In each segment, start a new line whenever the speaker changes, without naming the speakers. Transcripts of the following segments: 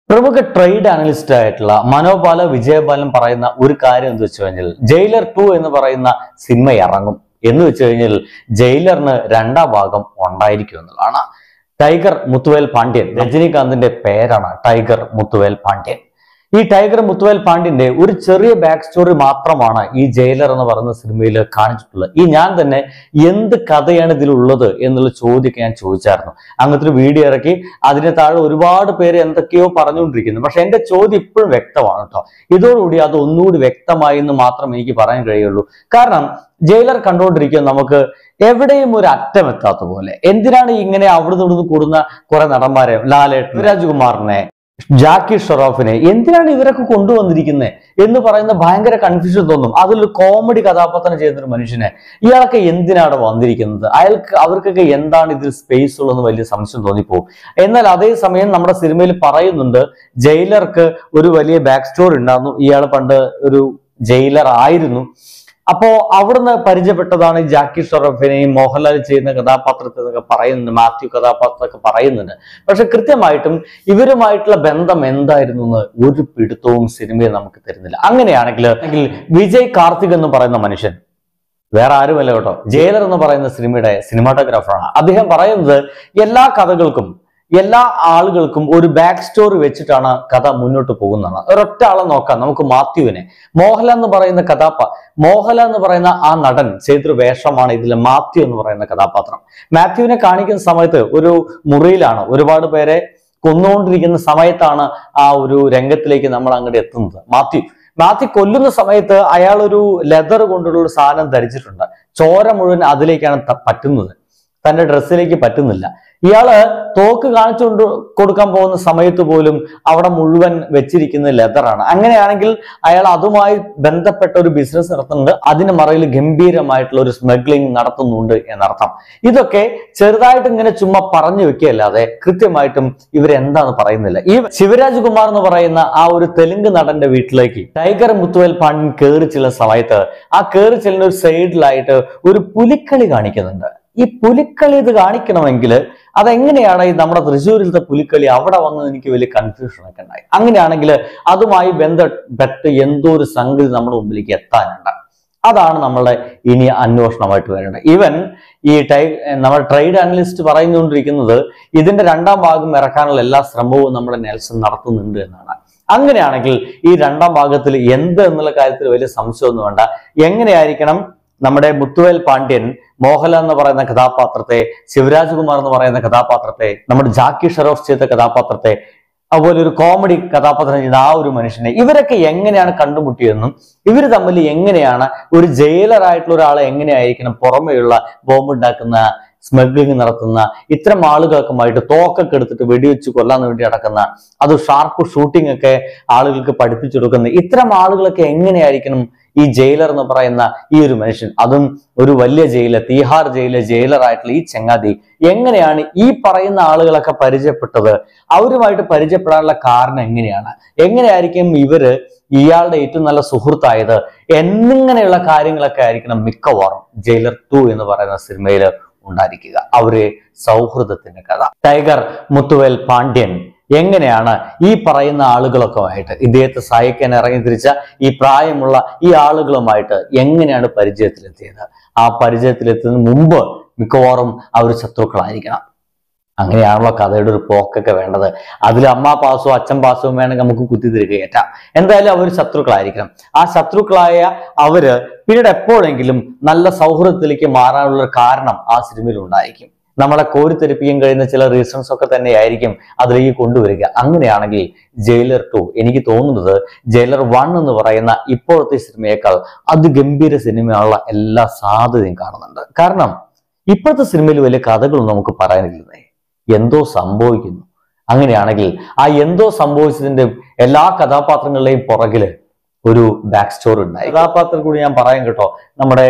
പ്രമുഖ trade analyst ആയിട്ടുള്ള മനോപാല വിജയപാലൻ പറയുന്ന ഒരു കാര്യം എന്ന് വെച്ച് കഴിഞ്ഞാൽ ജയിലർ ടു എന്ന് പറയുന്ന സിനിമ ഇറങ്ങും എന്ന് വെച്ച് കഴിഞ്ഞാൽ ജയിലറിന് രണ്ടാം ഭാഗം ഉണ്ടായിരിക്കും എന്നുള്ളതാണ് ടൈഗർ മുത്തുവേൽ പാണ്ഡ്യൻ രജനീകാന്തിന്റെ പേരാണ് ടൈഗർ മുത്തുവേൽ പാണ്ഡ്യൻ ഈ ടൈഗർ മുത്തുവേൽ പാണ്ഡ്യന്റെ ഒരു ചെറിയ ബാക്ക് സ്റ്റോറി മാത്രമാണ് ഈ ജയിലർ എന്ന് പറയുന്ന സിനിമയിൽ കാണിച്ചിട്ടുള്ളത് ഈ ഞാൻ തന്നെ എന്ത് കഥയാണ് ഇതിലുള്ളത് എന്നുള്ള ചോദ്യമൊക്കെ ഞാൻ ചോദിച്ചായിരുന്നു അങ്ങനത്തെ ഒരു വീഡിയോ ഇറക്കി അതിന് താഴെ ഒരുപാട് പേര് എന്തൊക്കെയോ പറഞ്ഞുകൊണ്ടിരിക്കുന്നു പക്ഷെ എന്റെ ചോദ്യം ഇപ്പോഴും വ്യക്തമാണ് കേട്ടോ ഇതോടുകൂടി അത് ഒന്നുകൂടി വ്യക്തമായി എന്ന് മാത്രം എനിക്ക് പറയാൻ കഴിയുള്ളൂ കാരണം ജയിലർ കണ്ടുകൊണ്ടിരിക്കുക നമുക്ക് എവിടെയും ഒരു അറ്റം എത്താത്ത പോലെ എന്തിനാണ് ഇങ്ങനെ അവിടുന്ന് ഇവിടുന്ന് കൂടുന്ന കുറെ നടന്മാരെ ലാലേട്ടൻ രാജ്കുമാറിനെ ജാക്കി ഷെറോഫിനെ എന്തിനാണ് ഇവരൊക്കെ കൊണ്ടുവന്നിരിക്കുന്നത് എന്ന് പറയുന്ന ഭയങ്കര കൺഫ്യൂഷൻ തോന്നും അതിലൊരു കോമഡി കഥാപാത്രം ചെയ്യുന്ന ഒരു മനുഷ്യനെ ഇയാളൊക്കെ എന്തിനാണ് വന്നിരിക്കുന്നത് അയാൾക്ക് അവർക്കൊക്കെ എന്താണ് ഇതിൽ സ്പേസ് ഉള്ളതെന്ന് വലിയ സംശയം തോന്നിപ്പോകും എന്നാൽ അതേസമയം നമ്മുടെ സിനിമയിൽ പറയുന്നുണ്ട് ജയിലർക്ക് ഒരു വലിയ ബാക്ക് സ്റ്റോറി ഉണ്ടായിരുന്നു ഇയാൾ പണ്ട് ഒരു ജയിലർ ആയിരുന്നു അപ്പോ അവിടുന്ന് പരിചയപ്പെട്ടതാണ് ഈ ജാക്കി ഷെറഫിനെയും മോഹൻലാൽ ചെയ്യുന്ന കഥാപാത്രത്തെ എന്നൊക്കെ പറയുന്നുണ്ട് മാത്യു കഥാപാത്രമൊക്കെ പറയുന്നുണ്ട് പക്ഷെ കൃത്യമായിട്ടും ഇവരുമായിട്ടുള്ള ബന്ധം എന്തായിരുന്നു എന്ന് ഒരു പിടുത്തവും സിനിമയിൽ നമുക്ക് തരുന്നില്ല അങ്ങനെയാണെങ്കിൽ അല്ലെങ്കിൽ വിജയ് കാർത്തിക് എന്ന് പറയുന്ന മനുഷ്യൻ വേറെ ആരുമല്ല കേട്ടോ ജയിലർ എന്ന് പറയുന്ന സിനിമയുടെ സിനിമാറ്റോഗ്രാഫറാണ് അദ്ദേഹം പറയുന്നത് എല്ലാ കഥകൾക്കും എല്ലാ ആളുകൾക്കും ഒരു ബാക്ക് സ്റ്റോറി വെച്ചിട്ടാണ് കഥ മുന്നോട്ട് പോകുന്നതാണ് ഒരൊറ്റ ആളെ നോക്കാം നമുക്ക് മാത്യുവിനെ മോഹൻലാൽ എന്ന് പറയുന്ന കഥാപ മോഹൻലാൽ എന്ന് പറയുന്ന ആ നടൻ ചെയ്തൊരു വേഷമാണ് ഇതിലെ മാത്യു എന്ന് പറയുന്ന കഥാപാത്രം മാത്യുവിനെ കാണിക്കുന്ന സമയത്ത് ഒരു മുറിയിലാണ് ഒരുപാട് പേരെ കൊന്നുകൊണ്ടിരിക്കുന്ന സമയത്താണ് ആ ഒരു രംഗത്തിലേക്ക് നമ്മൾ അങ്ങോട്ട് എത്തുന്നത് മാത്യു മാത്യു കൊല്ലുന്ന സമയത്ത് അയാൾ ഒരു ലെതർ കൊണ്ടുള്ള ഒരു സാധനം ധരിച്ചിട്ടുണ്ട് ചോര മുഴുവൻ അതിലേക്കാണ് ത- പറ്റുന്നത് തന്റെ ഡ്രസ്സിലേക്ക് പറ്റുന്നില്ല ഇയാള് തോക്ക് കാണിച്ചുകൊണ്ട് കൊടുക്കാൻ പോകുന്ന സമയത്ത് പോലും അവിടെ മുഴുവൻ വെച്ചിരിക്കുന്ന ലെതറാണ് അങ്ങനെയാണെങ്കിൽ അയാൾ അതുമായി ബന്ധപ്പെട്ട ഒരു ബിസിനസ് നടത്തുന്നുണ്ട് അതിന് മറയിൽ ഗംഭീരമായിട്ടുള്ള ഒരു സ്മഗ്ലിംഗ് നടത്തുന്നുണ്ട് എന്നർത്ഥം ഇതൊക്കെ ചെറുതായിട്ട് ഇങ്ങനെ ചുമ്മാ പറഞ്ഞു വെക്കുകയല്ലാതെ കൃത്യമായിട്ടും ഇവരെന്താണ് പറയുന്നില്ല ഈ ശിവരാജ് കുമാർ എന്ന് പറയുന്ന ആ ഒരു തെലുങ്ക് നടന്റെ വീട്ടിലേക്ക് ടൈഗർ മുത്തുവേൽ പാണ്ഡ്യൻ കയറി ചെല്ലുന്ന സമയത്ത് ആ കയറി ചെല്ലുന്ന ഒരു സൈഡിലായിട്ട് ഒരു പുലിക്കളി കാണിക്കുന്നുണ്ട് ഈ പുലിക്കളി ഇത് കാണിക്കണമെങ്കിൽ അതെങ്ങനെയാണ് ഈ നമ്മുടെ തൃശ്ശൂരിലത്തെ പുലിക്കളി അവിടെ വന്ന് എനിക്ക് വലിയ കൺഫ്യൂഷൻ ഒക്കെ ഉണ്ടായി അങ്ങനെയാണെങ്കിൽ അതുമായി ബന്ധപ്പെട്ട് എന്തോ ഒരു സംഗതി നമ്മുടെ മുമ്പിലേക്ക് എത്താനുണ്ട് അതാണ് നമ്മളുടെ ഇനി അന്വേഷണമായിട്ട് വരേണ്ടത് ഈവൻ ഈ ടൈ നമ്മുടെ ട്രേഡ് അനലിസ്റ്റ് പറയുന്നുകൊണ്ടിരിക്കുന്നത് ഇതിന്റെ രണ്ടാം ഭാഗം ഇറക്കാനുള്ള എല്ലാ ശ്രമവും നമ്മുടെ നെൽസൺ നടത്തുന്നുണ്ട് എന്നാണ് അങ്ങനെയാണെങ്കിൽ ഈ രണ്ടാം ഭാഗത്തിൽ എന്ത് എന്നുള്ള കാര്യത്തിൽ വലിയ സംശയമൊന്നും വേണ്ട എങ്ങനെയായിരിക്കണം നമ്മുടെ മുത്തുവേൽ പാണ്ഡ്യൻ മോഹൻലാൽ എന്ന് പറയുന്ന കഥാപാത്രത്തെ ശിവരാജ് കുമാർ എന്ന് പറയുന്ന കഥാപാത്രത്തെ നമ്മുടെ ജാക്കി ഷെറോഫ് ചെയ്ത കഥാപാത്രത്തെ അതുപോലെ ഒരു കോമഡി കഥാപാത്രം ചെയ്ത ആ ഒരു മനുഷ്യനെ ഇവരൊക്കെ എങ്ങനെയാണ് കണ്ടുമുട്ടിയതെന്നും ഇവർ തമ്മിൽ എങ്ങനെയാണ് ഒരു ജയിലറായിട്ടുള്ള ഒരാളെ എങ്ങനെയായിരിക്കണം പുറമെയുള്ള ബോംബ് ഉണ്ടാക്കുന്ന സ്മഗ്ലിംഗ് നടത്തുന്ന ഇത്തരം ആളുകൾക്കുമായിട്ട് തോക്കൊക്കെ എടുത്തിട്ട് വെടിവെച്ച് കൊല്ലാൻ വേണ്ടി നടക്കുന്ന അത് ഷാർപ്പ് ഷൂട്ടിംഗ് ഒക്കെ ആളുകൾക്ക് പഠിപ്പിച്ചു കൊടുക്കുന്ന ഇത്തരം ആളുകളൊക്കെ എങ്ങനെയായിരിക്കണം ഈ ജയിലർ എന്ന് പറയുന്ന ഈ ഒരു മനുഷ്യൻ അതും ഒരു വലിയ ജയിലർ തീഹാർ ജയിലിലെ ജയിലർ ആയിട്ടുള്ള ഈ ചങ്ങാതി എങ്ങനെയാണ് ഈ പറയുന്ന ആളുകളൊക്കെ പരിചയപ്പെട്ടത് അവരുമായിട്ട് പരിചയപ്പെടാനുള്ള കാരണം എങ്ങനെയാണ് എങ്ങനെയായിരിക്കും ഇവര് ഇയാളുടെ ഏറ്റവും നല്ല സുഹൃത്തായത് എന്നിങ്ങനെയുള്ള കാര്യങ്ങളൊക്കെ ആയിരിക്കണം മിക്കവാറും ജയിലർ ടു എന്ന് പറയുന്ന സിനിമയിൽ ഉണ്ടായിരിക്കുക അവര് സൗഹൃദത്തിന്റെ കഥ ടൈഗർ മുത്തുവേൽ പാണ്ഡ്യൻ എങ്ങനെയാണ് ഈ പറയുന്ന ആളുകളൊക്കെ ആയിട്ട് ഇദ്ദേഹത്തെ സഹായിക്കാൻ ഇറങ്ങി തിരിച്ച ഈ പ്രായമുള്ള ഈ ആളുകളുമായിട്ട് എങ്ങനെയാണ് പരിചയത്തിലെത്തിയത് ആ പരിചയത്തിലെത്തുന്നതിന് മുമ്പ് മിക്കവാറും അവർ ശത്രുക്കളായിരിക്കണം അങ്ങനെയാണല്ലോ കഥയുടെ ഒരു പോക്കൊക്കെ വേണ്ടത് അതിൽ അമ്മ പാസോ അച്ഛൻ പാസവും വേണമെങ്കിൽ നമുക്ക് കുത്തിത്തിരി കയറ്റാം എന്തായാലും അവർ ശത്രുക്കളായിരിക്കണം ആ ശത്രുക്കളായ അവര് പിന്നീട് എപ്പോഴെങ്കിലും നല്ല സൗഹൃദത്തിലേക്ക് മാറാനുള്ള ഒരു കാരണം ആ സിനിമയിൽ ഉണ്ടായിരിക്കും നമ്മളെ കോരിത്തെരിപ്പിക്കാൻ കഴിയുന്ന ചില റീസൺസ് ഒക്കെ തന്നെയായിരിക്കും അതിലേക്ക് കൊണ്ടുവരിക അങ്ങനെയാണെങ്കിൽ ജയിലർ ടു എനിക്ക് തോന്നുന്നത് ജയിലർ വൺ എന്ന് പറയുന്ന ഇപ്പോഴത്തെ സിനിമയേക്കാൾ അതിഗംഭീര സിനിമയുള്ള എല്ലാ സാധ്യതയും കാണുന്നുണ്ട് കാരണം ഇപ്പോഴത്തെ സിനിമയിൽ വലിയ കഥകളൊന്നും നമുക്ക് പറയാനില്ലേ എന്തോ സംഭവിക്കുന്നു അങ്ങനെയാണെങ്കിൽ ആ എന്തോ സംഭവിച്ചതിന്റെ എല്ലാ കഥാപാത്രങ്ങളുടെയും പുറകില് ഒരു ബാക്ക് സ്റ്റോറി ഉണ്ടായി കഥാപാത്രം കൂടി ഞാൻ പറയാം കേട്ടോ നമ്മുടെ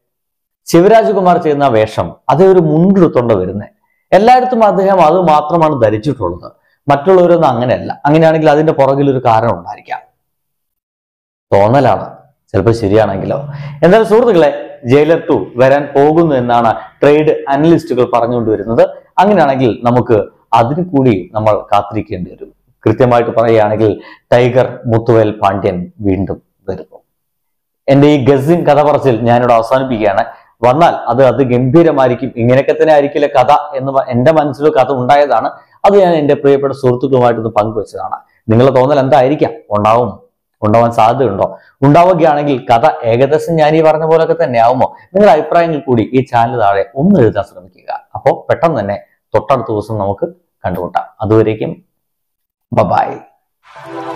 ശിവരാജ് കുമാർ ചെയ്യുന്ന വേഷം അതേ ഒരു മുണ്ടെടുത്തോണ്ട് വരുന്നത് എല്ലായിടത്തും അദ്ദേഹം അത് മാത്രമാണ് ധരിച്ചിട്ടുള്ളത് മറ്റുള്ളവരൊന്നും അങ്ങനെയല്ല അങ്ങനെയാണെങ്കിൽ അതിന്റെ പുറകിൽ ഒരു കാരണം ഉണ്ടായിരിക്കാം തോന്നലാണ് ചിലപ്പോൾ ശരിയാണെങ്കിലോ എന്തായാലും സുഹൃത്തുക്കളെ ജയിലർ ടു വരാൻ പോകുന്നു എന്നാണ് ട്രേഡ് അനലിസ്റ്റുകൾ പറഞ്ഞുകൊണ്ടുവരുന്നത് അങ്ങനെയാണെങ്കിൽ നമുക്ക് അതിന് കൂടി നമ്മൾ കാത്തിരിക്കേണ്ടി വരും കൃത്യമായിട്ട് പറയുകയാണെങ്കിൽ ടൈഗർ മുത്തുവേൽ പാണ്ഡ്യൻ വീണ്ടും വരുന്നു എന്റെ ഈ ഗസിൻ കഥ പറച്ചിൽ ഞാനിവിടെ അവസാനിപ്പിക്കുകയാണ് വന്നാൽ അത് അത് ഗംഭീരമായിരിക്കും ഇങ്ങനെയൊക്കെ തന്നെ ആയിരിക്കില്ല കഥ എന്ന് പ- എന്റെ മനസ്സിൽ കഥ ഉണ്ടായതാണ് അത് ഞാൻ എന്റെ പ്രിയപ്പെട്ട സുഹൃത്തുക്കളുമായിട്ടൊന്ന് പങ്കുവെച്ചതാണ് നിങ്ങളുടെ തോന്നൽ എന്തായിരിക്കാം ഉണ്ടാവും ഉണ്ടാവാൻ സാധ്യതയുണ്ടോ ഉണ്ടാവുകയാണെങ്കിൽ കഥ ഏകദേശം ഞാൻ ഈ പറഞ്ഞ പോലൊക്കെ തന്നെ ആവുമോ നിങ്ങളുടെ അഭിപ്രായങ്ങൾ കൂടി ഈ ചാനൽ താഴെ ഒന്ന് എഴുതാൻ ശ്രമിക്കുക അപ്പോൾ പെട്ടെന്ന് തന്നെ തൊട്ടടുത്ത ദിവസം നമുക്ക് കണ്ടുമുട്ടാം അതുവരേക്കും ബൈ